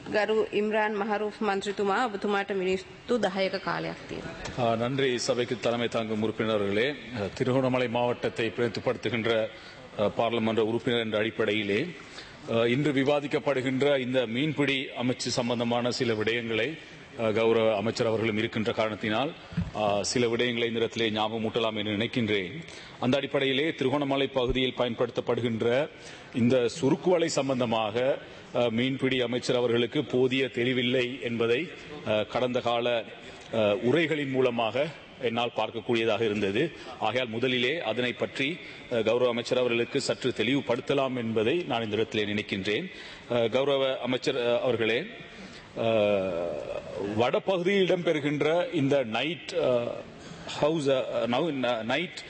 ගරු ඉම්රාන් මහරූෆ් මන්ත්‍රතුමා ඔබතුමාට මිනිත්තු 10ක කාලයක් තියෙනවා. ஆ, நன்றி சபைக்கு தலைமை தாங்கும் உறுப்பினர்களே அ, திருகோணமலை மாவட்டத்தை பிரதித்துப்படுத்துகின்ற அ, பாராளுமன்ற உறுப்பினர் என்ற அடிப்படையிலே அ, இன்று விவாதிக்கப்படுகின்ற இந்த மீன்பிடி அமைச்சு சம்பந்தமான சில விடயங்களை அ, கௌரவ அமைச்சர் அவர்களும் இருக்கின்ற காரணத்தினால் அ, சில விடயங்களை இந்த இடத்திலே ஞாபகமூட்டலாம் என்று நினைக்கின்றேன் அந்த அடிப்படையிலே திருகோணமலை பகுதியில் பயன்படுத்தப்படுகின்ற இந்த சுருக்குவலை சம்பந்தமாக அ, மீன்பிடி அமைச்சர் அவர்களுக்கு போதிய தெளிவில்லை என்பதை அ, கடந்த கால அஹ், உரைகளின் மூலமாக என்னால் பார்க்கக்கூடியதாக இருந்தது ஆகையால் முதலிலே அதனை பற்றி அஹ், கௌரவ அமைச்சர் அவர்களுக்கு சற்று தெளிவுபடுத்தலாம் என்பதை நான் இந்த இடத்திலே நினைக்கின்றேன் அஹ், கௌரவ அமைச்சர் அஹ், அவர்களே அஹ், வடபகுதியில் இடம்பெறுகின்ற இந்த நைட் ஹவுஸ் நைட்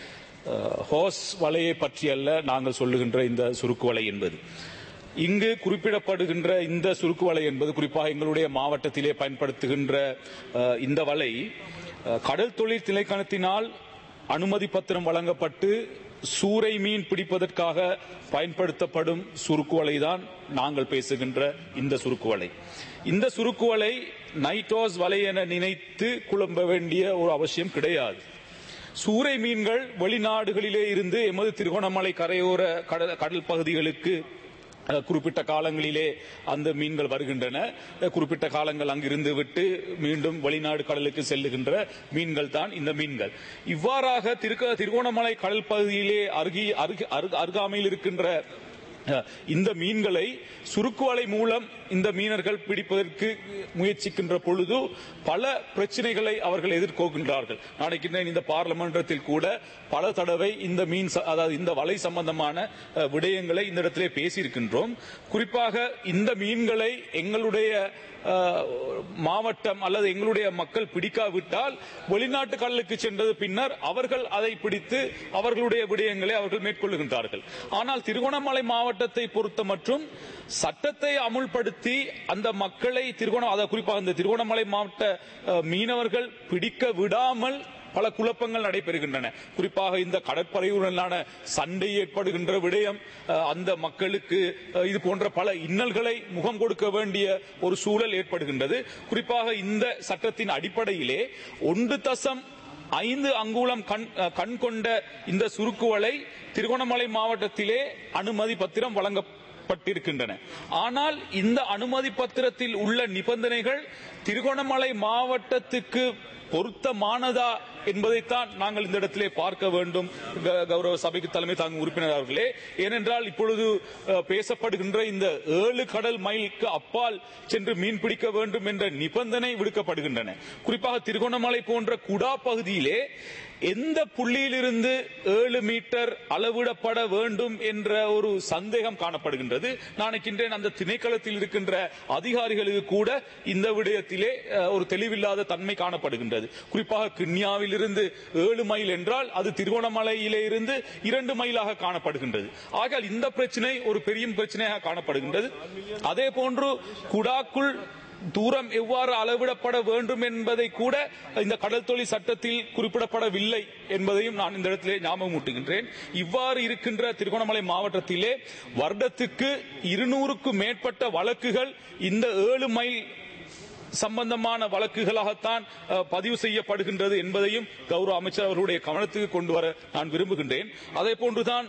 ஹோஸ் வலையை பற்றியல்ல நாங்கள் சொல்லுகின்ற இந்த சுருக்கு வலை என்பது இங்கு குறிப்பிடப்படுகின்ற இந்த சுருக்கு வலை என்பது குறிப்பாக எங்களுடைய மாவட்டத்திலே பயன்படுத்துகின்ற அஹ், இந்த வலை அஹ், கடல் தொழில் திணைக்களத்தினால் அனுமதி பத்திரம் வழங்கப்பட்டு சூறை மீன் பிடிப்பதற்காக பயன்படுத்தப்படும் சுருக்கு வலை தான் நாங்கள் பேசுகின்ற இந்த சுருக்கு வலை இந்த சுருக்கு வலை நைட்டோஸ் வலை என நினைத்து குழம்ப வேண்டிய ஒரு அவசியம் கிடையாது சூறை மீன்கள் வெளிநாடுகளிலே இருந்து எமது திருகோணமலை கரையோர கடல் கடல் பகுதிகளுக்கு அஹ், குறிப்பிட்ட காலங்களிலே அந்த மீன்கள் வருகின்றன அஹ், குறிப்பிட்ட காலங்கள் அங்கிருந்து விட்டு மீண்டும் வெளிநாடு கடலுக்கு செல்லுகின்ற மீன்கள் தான் இந்த மீன்கள் இவ்வாறாக திருக்க திருகோணமலை கடல் பகுதியிலே அருகி அருகி- அரு- அருகாமையில் இருக்கின்ற அஹ், இந்த மீன்களை சுருக்குவலை மூலம் இந்த மீனர்கள் பிடிப்பதற்கு முயற்சிக்கின்ற பொழுது பல பிரச்சனைகளை அவர்கள் எதிர்கொள்கின்றார்கள் நாளைக்கு இந்த பார்லமெண்டத்தில் கூட பல தடவை இந்த மீன் ச- அதாவது இந்த வலை சம்பந்தமான அஹ், விடயங்களை இந்த இடத்திலே பேசியிருக்கின்றோம் குறிப்பாக இந்த மீன்களை எங்களுடைய அஹ், மாவட்டம் அல்லது எங்களுடைய மக்கள் பிடிக்காவிட்டால் வெளிநாட்டு கடலுக்கு சென்றது பின்னர் அவர்கள் அதை பிடித்து அவர்களுடைய விடயங்களை அவர்கள் மேற்கொள்ளுகின்றார்கள் ஆனால் திருகோணமலை மாவட்டத்தை பொறுத்த மற்றும் சட்டத்தை அமுல்படுத்தி அந்த மக்களை திருகோணம் அதாவது குறிப்பாக இந்த திருகோணமலை மாவட்ட அஹ், மீனவர்கள் பிடிக்க விடாமல் பல குழப்பங்கள் நடைபெறுகின்றன குறிப்பாக இந்த கடற்படையுடனான சண்டை ஏற்படுகின்ற விடயம் அஹ், அந்த மக்களுக்கு அஹ், இது போன்ற பல இன்னல்களை முகம் கொடுக்க வேண்டிய ஒரு சூழல் ஏற்படுகின்றது குறிப்பாக இந்த சட்டத்தின் அடிப்படையிலே ஒன்று தசம் ஐந்து அங்குலம் கண் அஹ், கண் கொண்ட இந்த சுருக்குவலை திருகோணமலை மாவட்டத்திலே அனுமதி பத்திரம் வழங்கப்பட்டிருக்கின்றன ஆனால் இந்த அனுமதி பத்திரத்தில் உள்ள நிபந்தனைகள் திருகோணமலை மாவட்டத்துக்கு பொருத்தமானதா என்பதைத்தான் நாங்கள் இந்த இடத்திலே பார்க்க வேண்டும் க- கௌரவ சபைக்கு தலைமை தாங்கும் உறுப்பினர் அவர்களே ஏனென்றால் இப்பொழுது அஹ், பேசப்படுகின்ற இந்த ஏழு கடல் மைலுக்கு அப்பால் சென்று மீன் பிடிக்க வேண்டும் என்ற நிபந்தனை விடுக்கப்படுகின்றன குறிப்பாக திருகோணமலை போன்ற குடா பகுதியிலே எந்த புள்ளியிலிருந்து ஏழு மீட்டர் அளவிடப்பட வேண்டும் என்ற ஒரு சந்தேகம் காணப்படுகின்றது நான் நினைக்கின்றேன் அந்த திணைக்களத்தில் இருக்கின்ற அதிகாரிகளுக்கு கூட இந்த விடயத்திலே அஹ், ஒரு தெளிவில்லாத தன்மை காணப்படுகின்றது குறிப்பாக கிண்ணியாவில் இருந்து ஏழு மைல் என்றால் அது திருகோணமலையிலே இருந்து இரண்டு மைலாக காணப்படுகின்றது ஆகையால் இந்த பிரச்சனை ஒரு பெரிய பிரச்சனையாக காணப்படுகின்றது அதே போன்று குடாக்குள் தூரம் எவ்வாறு அளவிடப்பட வேண்டும் என்பதை கூட இந்த கடல் தொழில் சட்டத்தில் குறிப்பிடப்படவில்லை என்பதையும் நான் இந்த இடத்திலே ஞாபகமூட்டுகின்றேன் இவ்வாறு இருக்கின்ற திருகோணமலை மாவட்டத்திலே வருடத்துக்கு இருநூறுக்கும் மேற்பட்ட வழக்குகள் இந்த ஏழு மைல் சம்பந்தமான வழக்குகளாகத்தான் அஹ், பதிவு செய்யப்படுகின்றது என்பதையும் கௌரவ அமைச்சர் அவர்களுடைய கவனத்துக்கு கொண்டு வர நான் விரும்புகின்றேன் அதே போன்றுதான்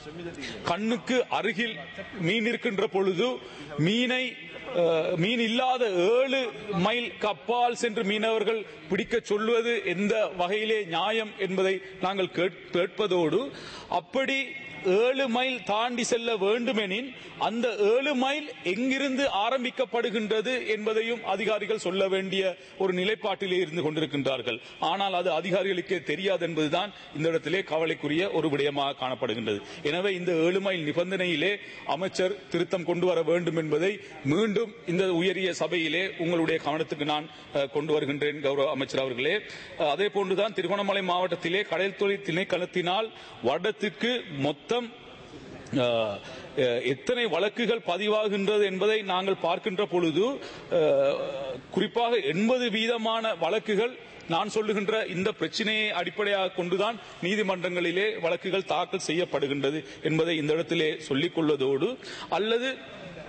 கண்ணுக்கு அருகில் மீன் இருக்கின்ற பொழுது மீனை அஹ், மீன் இல்லாத ஏழு மைல் கப்பால் சென்று மீனவர்கள் பிடிக்க சொல்வது எந்த வகையிலே நியாயம் என்பதை நாங்கள் கேட்- கேட்பதோடு அப்படி ஏழு மைல் தாண்டி செல்ல வேண்டுமெனின் அந்த ஏழு மைல் எங்கிருந்து ஆரம்பிக்கப்படுகின்றது என்பதையும் அதிகாரிகள் சொல்ல வேண்டிய ஒரு நிலைப்பாட்டிலே இருந்து கொண்டிருக்கின்றார்கள் ஆனால் அது அதிகாரிகளுக்கே தெரியாது என்பதுதான் இந்த இடத்திலே கவலைக்குரிய ஒரு விடயமாக காணப்படுகின்றது எனவே இந்த ஏழு மைல் நிபந்தனையிலே அமைச்சர் திருத்தம் கொண்டு வர வேண்டும் என்பதை மீண்டும் இந்த உயரிய சபையிலே உங்களுடைய கவனத்துக்கு நான் அஹ், கொண்டு வருகின்றேன் கௌரவ அமைச்சர் அவர்களே அஹ், அதே போன்றுதான் திருகோணமலை மாவட்டத்திலே கடல் தொழில் திணைக்களத்தினால் வருடத்துக்கு மொத்தம் அஹ், அஹ், எத்தனை வழக்குகள் பதிவாகின்றது என்பதை நாங்கள் பார்க்கின்ற பொழுது அஹ், குறிப்பாக எண்பது வீதமான வழக்குகள் நான் சொல்லுகின்ற இந்த பிரச்சனையை அடிப்படையாக கொண்டுதான் நீதிமன்றங்களிலே வழக்குகள் தாக்கல் செய்யப்படுகின்றது என்பதை இந்த இடத்திலே சொல்லிக் கொள்வதோடு அல்லது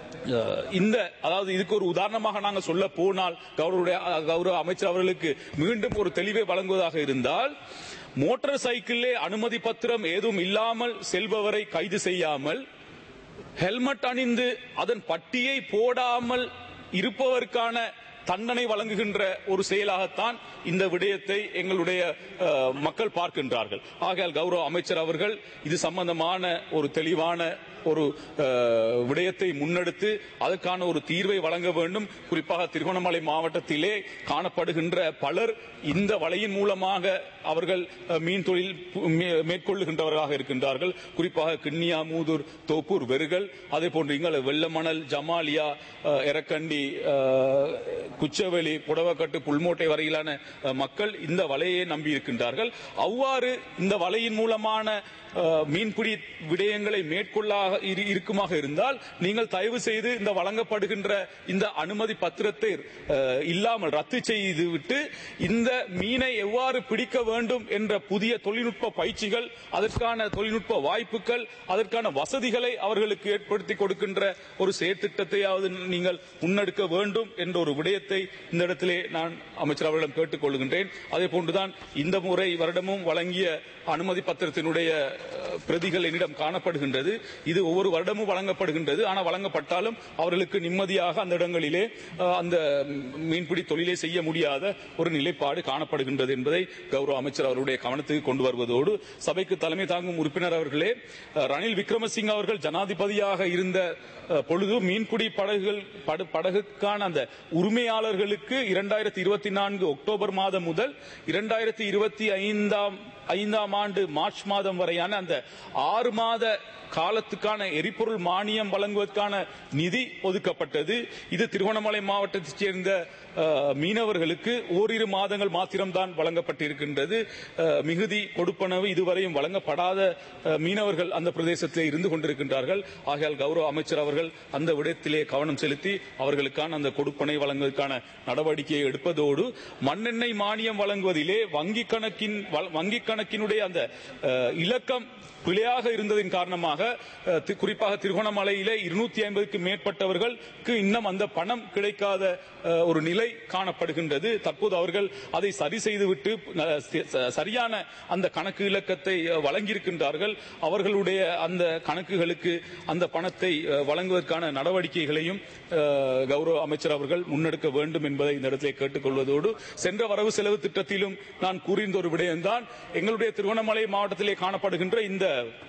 அஹ் இந்த அதாவது இதுக்கு ஒரு உதாரணமாக நாங்கள் சொல்ல போனால் கௌரவருடைய அஹ், கௌரவ அமைச்சர் அவர்களுக்கு மீண்டும் ஒரு தெளிவை வழங்குவதாக இருந்தால் மோட்டார் சைக்கிளிலே அனுமதி பத்திரம் ஏதும் இல்லாமல் செல்பவரை கைது செய்யாமல் ஹெல்மெட் அணிந்து அதன் பட்டியை போடாமல் இருப்பவருக்கான தண்டனை வழங்குகின்ற ஒரு செயலாகத்தான் இந்த விடயத்தை எங்களுடைய அஹ், மக்கள் பார்க்கின்றார்கள் ஆகையால் கௌரவ அமைச்சர் அவர்கள் இது சம்பந்தமான ஒரு தெளிவான ஒரு அஹ், விடயத்தை முன்னெடுத்து அதற்கான ஒரு தீர்வை வழங்க வேண்டும் குறிப்பாக திருகோணமலை மாவட்டத்திலே காணப்படுகின்ற பலர் இந்த வலையின் மூலமாக அவர்கள் அஹ், மீன் தொழில் பு- மே- மேற்கொள்ளுகின்றவர்களாக இருக்கின்றார்கள் குறிப்பாக கிண்ணியா மூதூர் தோப்பூர் வெறுகள் அதே போன்று இங்கே வெள்ளமணல் ஜமாலியா அஹ், எரக்கண்டி அஹ், குச்சவெளி புடவக்கட்டு புல்மோட்டை வரையிலான அஹ், மக்கள் இந்த வலையை நம்பி இருக்கின்றார்கள் அவ்வாறு இந்த வலையின் மூலமான அஹ், மீன்பிடி விடயங்களை மேற்கொள்ளாக இரு- இருக்குமாக இருந்தால் நீங்கள் தயவு செய்து இந்த வழங்கப்படுகின்ற இந்த அனுமதி பத்திரத்தை அஹ், இல்லாமல் ரத்து செய்து விட்டு இந்த மீனை எவ்வாறு பிடிக்க வேண்டும் என்ற புதிய தொழில்நுட்ப பயிற்சிகள் அதற்கான தொழில்நுட்ப வாய்ப்புகள் அதற்கான வசதிகளை அவர்களுக்கு ஏற்படுத்தி கொடுக்கின்ற ஒரு செயற்திட்டத்தையாவது நீங்கள் முன்னெடுக்க வேண்டும் என்ற ஒரு விடயத்தை இந்த இடத்திலே நான் அமைச்சர் அவர்களிடம் கேட்டுக் கொள்கின்றேன் அதே போன்றுதான் இந்த முறை வருடமும் வழங்கிய அனுமதி பத்திரத்தினுடைய அஹ், பிரதிகள் என்னிடம் காணப்படுகின்றது இது ஒவ்வொரு வருடமும் வழங்கப்படுகின்றது ஆனால் வழங்கப்பட்டாலும் அவர்களுக்கு நிம்மதியாக அந்த இடங்களிலே அஹ், அந்த மீன்பிடி தொழிலை செய்ய முடியாத ஒரு நிலைப்பாடு காணப்படுகின்றது என்பதை கௌரவ அமைச்சர் அவருடைய கவனத்துக்கு கொண்டு வருவதோடு சபைக்கு தலைமை தாங்கும் உறுப்பினர் அவர்களே அஹ், ரணில் விக்ரமசிங்க அவர்கள் ஜனாதிபதியாக இருந்த அஹ், பொழுது மீன்பிடி படகுகள் பட- படகுக்கான அந்த உரிமையாளர்களுக்கு இரண்டாயிரத்தி இருபத்தி நான்கு அக்டோபர் மாதம் முதல் இரண்டாயிரத்தி இருபத்தி ஐந்தாம் ஐந்தாம் ஆண்டு மார்ச் மாதம் வரையான அந்த ஆறு மாத காலத்துக்கான எரிபொருள் மானியம் வழங்குவதற்கான நிதி ஒதுக்கப்பட்டது இது திருகோணமலை மாவட்டத்தைச் சேர்ந்த அஹ், மீனவர்களுக்கு ஓரிரு மாதங்கள் மாத்திரம்தான் வழங்கப்பட்டிருக்கின்றது அஹ், மிகுதி கொடுப்பனவு இதுவரையும் வழங்கப்படாத அஹ், மீனவர்கள் அந்த பிரதேசத்திலே இருந்து கொண்டிருக்கின்றார்கள் ஆகையால் கௌரவ அமைச்சர் அவர்கள் அந்த விடயத்திலே கவனம் செலுத்தி அவர்களுக்கான அந்த கொடுப்பனை வழங்குவதற்கான நடவடிக்கையை எடுப்பதோடு மண்ணெண்ணெய் மானியம் வழங்குவதிலே வங்கி கணக்கின் வ- வங்கி கணக்கினுடைய அந்த அஹ், இலக்கம் பிழையாக இருந்ததின் காரணமாக அஹ், தி- குறிப்பாக திருகோணமலையிலே இருநூத்தி ஐம்பதுக்கு மேற்பட்டவர்களுக்கு இன்னும் அந்த பணம் கிடைக்காத அஹ், ஒரு நிலை காணப்படுகின்றது தற்போது அவர்கள் அதை சரி செய்துவிட்டு அஹ், சி- ச- சரியான அந்த கணக்கு இலக்கத்தை அஹ், வழங்கியிருக்கின்றார்கள் அவர்களுடைய அந்த கணக்குகளுக்கு அந்த பணத்தை அஹ், வழங்குவதற்கான நடவடிக்கைகளையும் அஹ், கௌரவ அமைச்சர் அவர்கள் முன்னெடுக்க வேண்டும் என்பதை இந்த இடத்திலே கேட்டுக்கொள்வதோடு சென்ற வரவு செலவு திட்டத்திலும் நான் கூறியிருந்த ஒரு விடயம்தான் எங்களுடைய திருவண்ணாமலை மாவட்டத்திலே காணப்படுகின்ற இந்த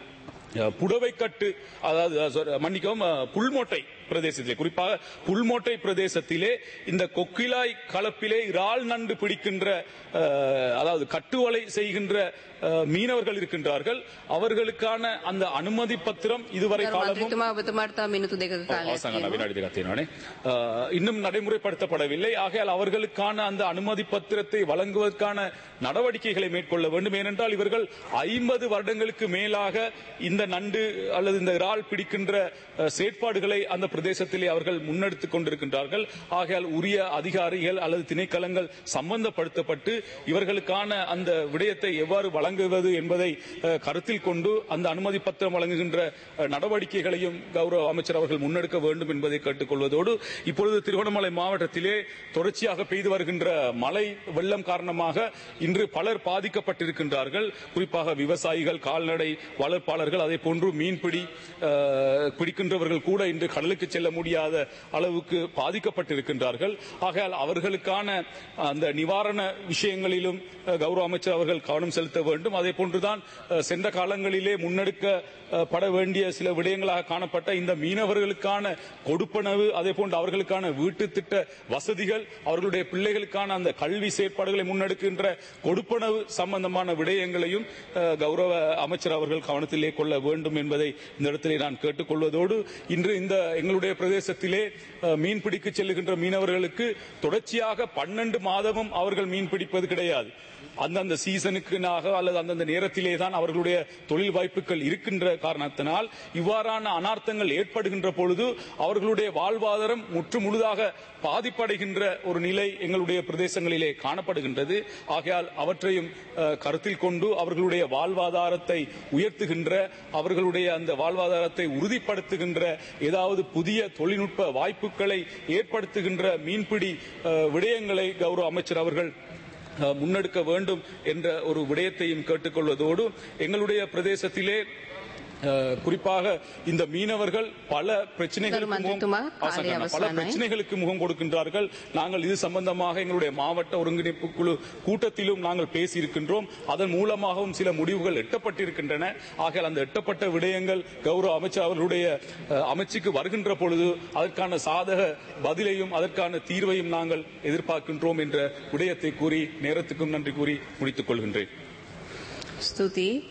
அஹ், புடவைக்கட்டு அதாவது அஹ், sorry, மன்னிக்கவும் அஹ், புல்மோட்டை பிரதேசத்திலே குறிப்பாக புல்மோட்டை பிரதேசத்திலே இந்த கொக்கிலாய் கலப்பிலே இறால் நண்டு பிடிக்கின்ற அஹ், அதாவது கட்டுவலை செய்கின்ற அஹ், மீனவர்கள் இருக்கின்றார்கள் அவர்களுக்கான அந்த அனுமதி பத்திரம் இதுவரை ගරු காலமும் මන්ත්‍රීතුමා ඔබතුමාට තව මිනිත්තු දෙකක කාලයක් அவசான තියෙනවා. வினாடி கத்தினானே இன்னும் நடைமுறைப்படுத்தப்படவில்லை ஆகையால் அவர்களுக்கான அந்த அனுமதி பத்திரத்தை வழங்குவதற்கான நடவடிக்கைகளை மேற்கொள்ள வேண்டும் ஏனென்றால் இவர்கள் ஐம்பது வருடங்களுக்கு மேலாக இந்த நண்டு அல்லது இந்த இறால் பிடிக்கின்ற அஹ், செயற்பாடுகளை அந்த பிரதேசத்திலே அவர்கள் முன்னெடுத்துக் கொண்டிருக்கின்றார்கள் ஆகையால் உரிய அதிகாரிகள் அல்லது திணைக்களங்கள் சம்பந்தப்படுத்தப்பட்டு இவர்களுக்கான அந்த விடயத்தை எவ்வாறு வழங்குவது என்பதை அஹ், கருத்தில் கொண்டு அந்த அனுமதி பத்திரம் வழங்குகின்ற அஹ், நடவடிக்கைகளையும் கௌரவ அமைச்சர் அவர்கள் முன்னெடுக்க வேண்டும் என்பதை கேட்டுக்கொள்வதோடு இப்பொழுது திருவண்ணாமலை மாவட்டத்திலே தொடர்ச்சியாக பெய்து வருகின்ற மழை வெள்ளம் காரணமாக இன்று பலர் பாதிக்கப்பட்டிருக்கின்றார்கள் குறிப்பாக விவசாயிகள் கால்நடை வளர்ப்பாளர்கள் அதே போன்று மீன்பிடி அஹ், பிடிக்கின்றவர்கள் கூட இன்று கடலுக்கு செல்ல முடியாத அளவுக்கு பாதிக்கப்பட்டிருக்கின்றார்கள் ஆகையால் அவர்களுக்கான அந்த நிவாரண விஷயங்களிலும் அஹ், கௌரவ அமைச்சர் அவர்கள் கவனம் செலுத்த வேண்டும் அதே போன்றுதான் அஹ், சென்ற காலங்களிலே முன்னெடுக்கப்பட வேண்டிய சில விடயங்களாக காணப்பட்ட இந்த மீனவர்களுக்கான கொடுப்பனவு அதே போன்று அவர்களுக்கான வீட்டு திட்ட வசதிகள் அவர்களுடைய பிள்ளைகளுக்கான அந்த கல்வி செயற்பாடுகளை முன்னெடுக்கின்ற கொடுப்பனவு சம்பந்தமான விடயங்களையும் அஹ், கௌரவ அமைச்சர் அவர்கள் கவனத்திலே கொள்ள வேண்டும் என்பதை இந்த இடத்திலே நான் கேட்டுக்கொள்வதோடு இன்று இந்த எங்களுடைய பிரதேசத்திலே அஹ், மீன் பிடிக்க செல்லுகின்ற மீனவர்களுக்கு தொடர்ச்சியாக பன்னெண்டு மாதமும் அவர்கள் மீன் பிடிப்பது கிடையாது அந்தந்த சீசனுக்குனாக அல்லது அந்தந்த நேரத்திலே தான் அவர்களுடைய தொழில் வாய்ப்புகள் இருக்கின்ற காரணத்தினால் இவ்வாறான அனார்த்தங்கள் ஏற்படுகின்ற பொழுது அவர்களுடைய வாழ்வாதாரம் முற்று முழுதாக பாதிப்படைகின்ற ஒரு நிலை எங்களுடைய பிரதேசங்களிலே காணப்படுகின்றது ஆகையால் அவற்றையும் அஹ், கருத்தில் கொண்டு அவர்களுடைய வாழ்வாதாரத்தை உயர்த்துகின்ற அவர்களுடைய அந்த வாழ்வாதாரத்தை உறுதிப்படுத்துகின்ற ஏதாவது புதிய தொழில்நுட்ப வாய்ப்புகளை ஏற்படுத்துகின்ற மீன்பிடி அஹ், விடயங்களை கௌரவ அமைச்சர் அவர்கள் அஹ், முன்னெடுக்க வேண்டும் என்ற ஒரு விடயத்தையும் கேட்டுக்கொள்வதோடு எங்களுடைய பிரதேசத்திலே அஹ், குறிப்பாக இந்த மீனவர்கள் பல பிரச்சனைகளுக்கு முகம் மந்திரித்துமா, ஆசங்கண்ணா, காலை பல அவசானம். பிரச்சனைகளுக்கு முகம் கொடுக்கின்றார்கள் நாங்கள் இது சம்பந்தமாக எங்களுடைய மாவட்ட ஒருங்கிணைப்பு குழு கூட்டத்திலும் நாங்கள் பேசியிருக்கின்றோம் அதன் மூலமாகவும் சில முடிவுகள் எட்டப்பட்டிருக்கின்றன ஆகையால் அந்த எட்டப்பட்ட விடயங்கள் கௌரவ அமைச்சர் அவர்களுடைய அஹ், அமைச்சுக்கு வருகின்ற பொழுது அதற்கான சாதக பதிலையும் அதற்கான தீர்வையும் நாங்கள் எதிர்பார்க்கின்றோம் என்ற விடயத்தை கூறி நேரத்துக்கும் நன்றி கூறி முடித்துக் கொள்கின்றேன் ස්තුතියි